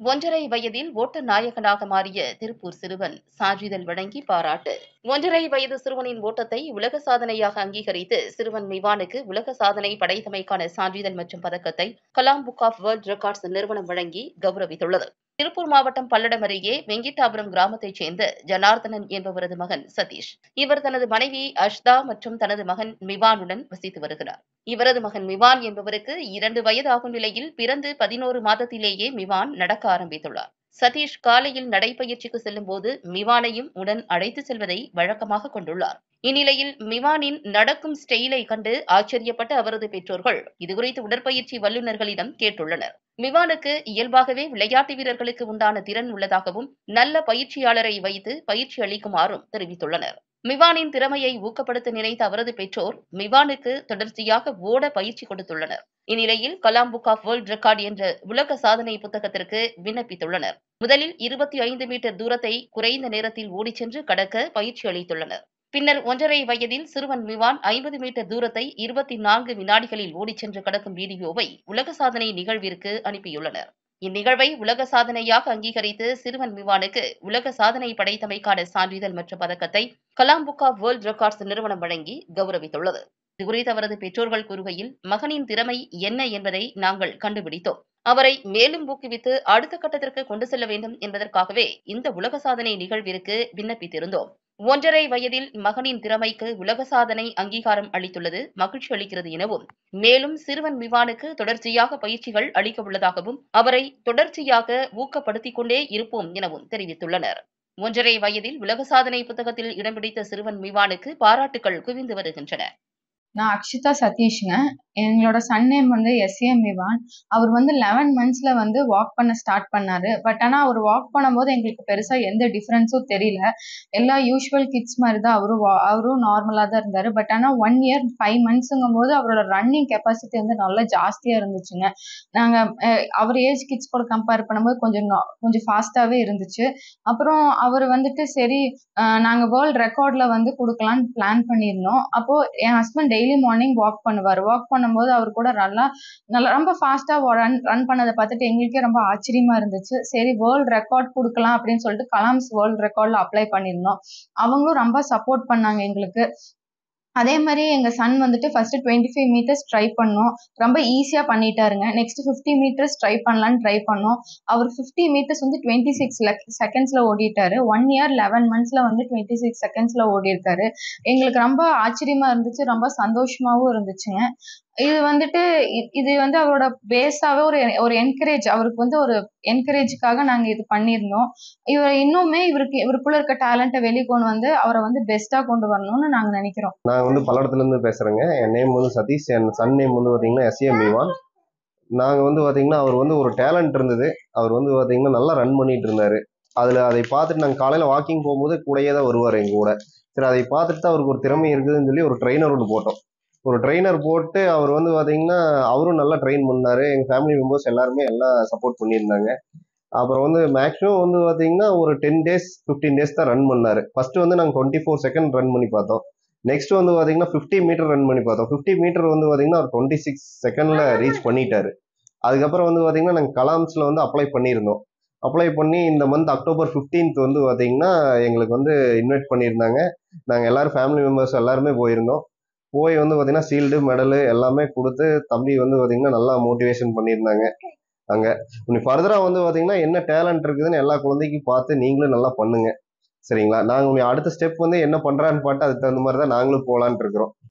ஒன்றரை வயதில் ஓட்ட நாயகனாக மாறிய திருப்பூர் சிறுவன் சான்றிதழ் வழங்கி பாராட்டு ஒன்றரை வயது சிறுவனின் ஓட்டத்தை உலக சாதனையாக அங்கீகரித்து சிறுவன் மிவானுக்கு உலக சாதனை படைத்தமைக்கான சான்றிதழ் மற்றும் பதக்கத்தை Kalam book of world records நிறுவனம் வழங்கி கௌரவித்துள்ளது திருப்பூர் மாவட்டம் பல்லடம் அருகே வெங்கிட்டாபுரம் கிராமத்தைச் சேர்ந்த ஜனார்தனன் என்பவரது மகன் சதீஷ் இவர் தனது மனைவி அஷ்தா மற்றும் தனது மகன் மிவானுடன் வசித்து வருகிறார் இவரது மகன் மிவான் என்பவருக்கு இரண்டு வயது ஆகும் நிலையில் பிறந்து பதினோரு மாதத்திலேயே மிவான் நடக்க ஆரம்பித்துள்ளார் சதீஷ் காலையில் நடைபயிற்சிக்கு செல்லும் போது மிவானையும் உடன் அழைத்து செல்வதை வழக்கமாக கொண்டுள்ளார் இந்நிலையில் மிவானின் நடக்கும் ஸ்டைலை கண்டு ஆச்சரியப்பட்ட அவரது பெற்றோர்கள் இதுகுறித்து உடற்பயிற்சி வல்லுநர்களிடம் கேட்டுள்ளனர் மிவானுக்கு இயல்பாகவே விளையாட்டு வீரர்களுக்கு உண்டான திறன் உள்ளதாகவும் நல்ல பயிற்சியாளரை வைத்து பயிற்சி அளிக்குமாறும் தெரிவித்துள்ளனர் மிவானின் திறமையை ஊக்கப்படுத்த நினைத்த அவரது பெற்றோர் மிவானுக்கு தொடர்ச்சியாக ஓட பயிற்சி கொடுத்துள்ளனர் இந்நிலையில் Kalam book of world record என்ற உலக சாதனை புத்தகத்திற்கு விண்ணப்பித்துள்ளனர் முதலில் இருபத்தி ஐந்து மீட்டர் தூரத்தை குறைந்த நேரத்தில் ஓடிச் சென்று கடக்க பயிற்சி அளித்துள்ளனர் பின்னர் ஒன்றரை வயதில் சிறுவன் மிவான் ஐம்பது மீட்டர் தூரத்தை இருபத்தி நான்கு வினாடிகளில் ஓடிச் சென்று கடக்கும் வீடியோவை உலக சாதனை நிகழ்விற்கு அனுப்பியுள்ளனர் இந்நிகழ்வை உலக சாதனையாக அங்கீகரித்து சிறுவன் மிவானுக்கு உலக சாதனை படைத்தமைக்கான சான்றிதழ் மற்றும் பதக்கத்தை Kalam book of world records நிறுவனம் வழங்கி கௌரவித்துள்ளது இதுகுறித்து அவரது பெற்றோர்கள் கூறுகையில் மகனின் திறமை என்ன என்பதை நாங்கள் கண்டுபிடித்தோம் அவரை மேலும் ஊக்குவித்து அடுத்த கட்டத்திற்கு கொண்டு செல்ல வேண்டும் என்பதற்காகவே இந்த உலக சாதனை நிகழ்விற்கு விண்ணப்பித்திருந்தோம் ஒன்றரை வயதில் மகனின் திறமைக்கு உலக சாதனை அங்கீகாரம் அளித்துள்ளது மகிழ்ச்சி அளிக்கிறது எனவும் மேலும் சிறுவன் மிவானுக்கு தொடர்ச்சியாக பயிற்சிகள் அளிக்க உள்ளதாகவும் அவரை தொடர்ச்சியாக ஊக்கப்படுத்திக் கொண்டே இருப்போம் எனவும் தெரிவித்துள்ளனர் ஒன்றரை வயதில் உலக சாதனை புத்தகத்தில் இடம் பிடித்த சிறுவன் மிவானுக்கு பாராட்டுகள் குவிந்து வருகின்றன நான் அக்ஷிதா சதீஷ்ங்க எங்களோட சன் நேம் வந்து எஸ்ஏஎம் விவான் அவர் வந்து லெவன் மந்த்ஸ்ல வந்து வாக் பண்ண ஸ்டார்ட் பண்ணாரு பட் ஆனால் அவர் வாக் பண்ணும்போது எங்களுக்கு பெருசாக எந்த டிஃப்ரென்ஸும் தெரியல எல்லா யூஷுவல் கிட்ஸ் மாதிரி தான் அவரும் wa- அவரும் நார்மலாக தான் இருந்தார் பட் ஆனால் ஒன் இயர் ஃபைவ் மந்த்ஸுங்கும் போது அவரோட ரன்னிங் கெப்பாசிட்டி வந்து நல்லா ஜாஸ்தியாக இருந்துச்சுங்க நாங்கள் அவர் ஏஜ் கிட்ஸ் கூட கம்பேர் பண்ணும்போது கொஞ்சம் நா- கொஞ்சம் ஃபாஸ்ட்டாகவே இருந்துச்சு அப்புறம் அவர் வந்துட்டு சரி நாங்கள் வேர்ல்ட் ரெக்கார்டில் வந்து கொடுக்கலான்னு பிளான் பண்ணியிருந்தோம் அப்போது என் ஹஸ்பண்ட் டெய்லி மார்னிங் வாக் பண்ணுவார் வாக் பண்ணும்போது அவர் கூட நல்லா நல்லா ரொம்ப ஃபாஸ்ட்டாக ரன் ரன் பண்ணதை பார்த்துட்டு எங்களுக்கே ரொம்ப ஆச்சரியமா இருந்துச்சு சரி வேர்ல்ட் ரெக்கார்ட் கொடுக்கலாம் அப்படின்னு சொல்லிட்டு கலாம்ஸ் வேர்ல்ட் ரெக்கார்டில் அப்ளை பண்ணியிருந்தோம் அவங்களும் ரொம்ப சப்போர்ட் பண்ணாங்க எங்களுக்கு அதே மாதிரி எங்கள் சன் வந்துட்டு first twenty five meters try பண்ணோம் ரொம்ப ஈஸியாக பண்ணிட்டாருங்க நெக்ஸ்ட் ஃபிஃப்டி மீட்டர்ஸ் ட்ரை பண்ணலான்னு ட்ரை பண்ணோம் அவர் ஃபிஃப்டி மீட்டர்ஸ் வந்து டுவெண்ட்டி சிக்ஸ் செகண்ட்ஸில் ஓடிட்டாரு ஒன் இயர் லெவன் மந்த்ஸில் வந்து டுவெண்ட்டி சிக்ஸ் செகண்ட்ஸில் ஓடிருக்காரு எங்களுக்கு ரொம்ப ஆச்சரியமா இருந்துச்சு ரொம்ப சந்தோஷமாவும் இருந்துச்சுங்க இது வந்துட்டு இ- இது வந்து அவரோட பேஸாவே ஒரு ஒரு என்கரேஜ் அவருக்கு வந்து ஒரு என்கரேஜுக்காக நாங்க இது பண்ணியிருந்தோம் இவர் இன்னுமே இவருக்கு இவருக்குள்ள இருக்க டேலண்ட்டை வெளியே கொண்டு வந்து அவரை வந்து பெஸ்டா கொண்டு வரணும்னு நாங்க நினைக்கிறோம் நான் வந்து பல்லடத்துலேருந்து பேசுகிறேங்க என் நேம் வந்து சதீஷ் என் சன் நேம் வந்து பார்த்தீங்கன்னா எஸ்ஏஎம் விவான் நாங்கள் வந்து பார்த்தீங்கன்னா அவர் வந்து ஒரு டேலண்ட் இருந்தது அவர் வந்து பார்த்தீங்கன்னா நல்லா ரன் பண்ணிட்டு இருந்தார் அதில் அதை பார்த்துட்டு நாங்கள் காலையில் வாக்கிங் போகும்போது கூடயே தான் வருவார் எங்கள் கூட சரி அதை பார்த்துட்டு தான் அவருக்கு ஒரு திறமை இருக்குதுன்னு சொல்லி ஒரு ட்ரெயினர் ஒன்று போட்டோம் ஒரு ட்ரெயினர் போட்டு அவர் வந்து பார்த்தீங்கன்னா அவரும் நல்லா ட்ரெயின் பண்ணார் எங்கள் ஃபேமிலி மெம்பர்ஸ் எல்லாருமே எல்லாம் சப்போர்ட் பண்ணியிருந்தாங்க அப்புறம் வந்து மேக்ஸிமம் வந்து பார்த்தீங்கன்னா ஒரு டென் டேஸ் ஃபிஃப்டீன் டேஸ் தான் ரன் பண்ணார் ஃபர்ஸ்ட் வந்து நாங்கள் டுவெண்ட்டி ஃபோர் செகண்ட் ரன் பண்ணி பார்த்தோம் நெக்ஸ்ட் வந்து பார்த்தீங்கன்னா ஃபிஃப்டி மீட்டர் ரன் பண்ணி பார்த்தோம் ஃபிஃப்டி மீட்டர் வந்து பார்த்தீங்கன்னா ஒரு டுவெண்ட்டி சிக்ஸ் செகண்டில் ரீச் பண்ணிட்டாரு அதுக்கப்புறம் வந்து பார்த்தீங்கன்னா நாங்கள் கலாம்ஸில் வந்து அப்ளை பண்ணியிருந்தோம் அப்ளை பண்ணி இந்த மந்த் அக்டோபர் 15th வந்து பார்த்தீங்கன்னா எங்களுக்கு வந்து இன்வைட் பண்ணியிருந்தாங்க நாங்கள் எல்லாரும் ஃபேமிலி மெம்பர்ஸ் எல்லாருமே போயிருந்தோம் போய் வந்து பார்த்தீங்கன்னா சீல்டு மெடலு எல்லாமே கொடுத்து தம்பி வந்து பார்த்தீங்கன்னா நல்லா மோட்டிவேஷன் பண்ணியிருந்தாங்க அங்கே இனி ஃபர்தராக வந்து பார்த்தீங்கன்னா என்ன டேலண்ட் இருக்குதுன்னு எல்லா குழந்தைக்கும் பார்த்து நீங்களும் நல்லா பண்ணுங்க சரிங்களா நாங்கள் உங்க அடுத்த ஸ்டெப் வந்து என்ன பண்ணுறான்னு பார்த்து அதுக்கு தகுந்த மாதிரி தான் நாங்களும் போகலான்ட்டு இருக்கிறோம்